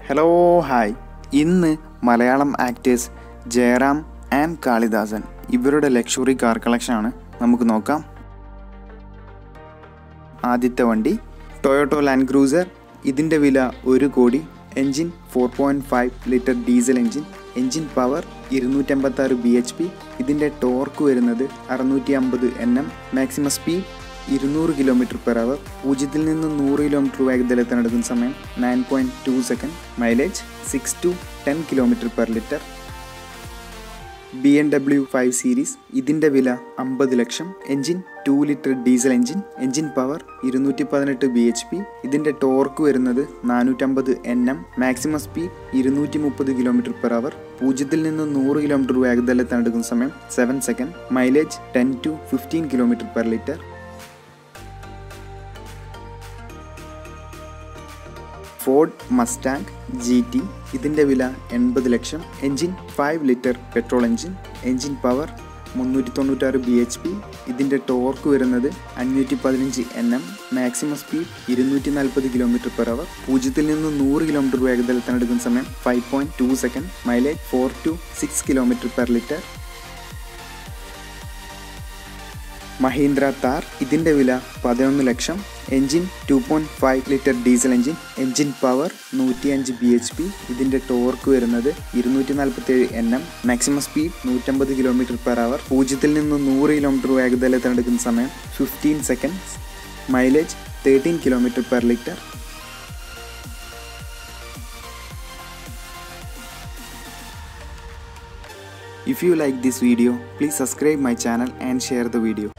Hello hi ഇന്ന് Malayalam actors Jayaram and Kalidasan ഇവരുടെ luxury car കളക്ഷനാണ് നമുക്ക് നോക്കാം ആദ്യത്തെ വണ്ടി ടൊയോട്ടോ ലാൻഡ് ക്രൂസർ ഇതിൻ്റെ വില ഒരു കോടി engine four point five litre diesel engine engine power ഇരുന്നൂറ്റമ്പത്താറ് ബി എച്ച് പി ഇതിൻ്റെ ടോർക്ക് വരുന്നത് അറുന്നൂറ്റി അമ്പത് എൻ എം മാക്സിമം സ്പീഡ് ഇരുന്നൂറ് കിലോമീറ്റർ പെർ അവർ പൂജ്യത്തിൽ നിന്ന് നൂറ് കിലോമീറ്റർ വേഗതയിലെത്താൻ എടുക്കുന്ന സമയം nine point two second mileage six to ten kilometre per litre B M W five series ഇതിൻ്റെ വില അമ്പത് lakh engine two litre diesel engine engine power ഇരുന്നൂറ്റി പതിനെട്ട് ബി എച്ച് പി ഇതിൻ്റെ ടോർക്ക് വരുന്നത് നാനൂറ്റമ്പത് എൻ എം മാക്സിമം സ്പീഡ് ഇരുന്നൂറ്റി മുപ്പത് കിലോമീറ്റർ പെർ അവർ പൂജ്യത്തിൽ നിന്ന് നൂറ് കിലോമീറ്റർ വേഗതയിലെത്താൻ എടുക്കുന്ന സമയം seven second mileage ten to fifteen kilometre per litre Ford Mustang G T ഇതിൻ്റെ വില എൺപത് lakh engine five litre petrol engine engine power മുന്നൂറ്റി തൊണ്ണൂറ്റാറ് ബി എച്ച് പി ഇതിൻ്റെ ടോർക്ക് വരുന്നത് അഞ്ഞൂറ്റി പതിനഞ്ച് എൻ എം മാക്സിമം സ്പീഡ് ഇരുന്നൂറ്റി നാൽപ്പത് കിലോമീറ്റർ പെർ അവർ പൂജ്യത്തിൽ നിന്ന് നൂറ് കിലോമീറ്റർ വേഗതയിലെത്താൻ എടുക്കുന്ന സമയം five point two second mileage four to six kilometre per litre Mahindra Thar ഇതിൻ്റെ വില പതിനൊന്ന് lakh engine two point five litre diesel engine engine power നൂറ്റിയഞ്ച് ബി എച്ച് പി ഇതിൻ്റെ ടോർക്ക് വരുന്നത് ഇരുന്നൂറ്റി നാൽപ്പത്തേഴ് എൻ എം മാക്സിമം സ്പീഡ് നൂറ്റമ്പത് കിലോമീറ്റർ പെർ അവർ പൂജ്യത്തിൽ നിന്ന് നൂറ് കിലോമീറ്റർ വേഗതയിൽ തിരഞ്ഞെടുക്കുന്ന സമയം fifteen seconds mileage thirteen kilometre per litre If you like this video, please subscribe my channel and share the video.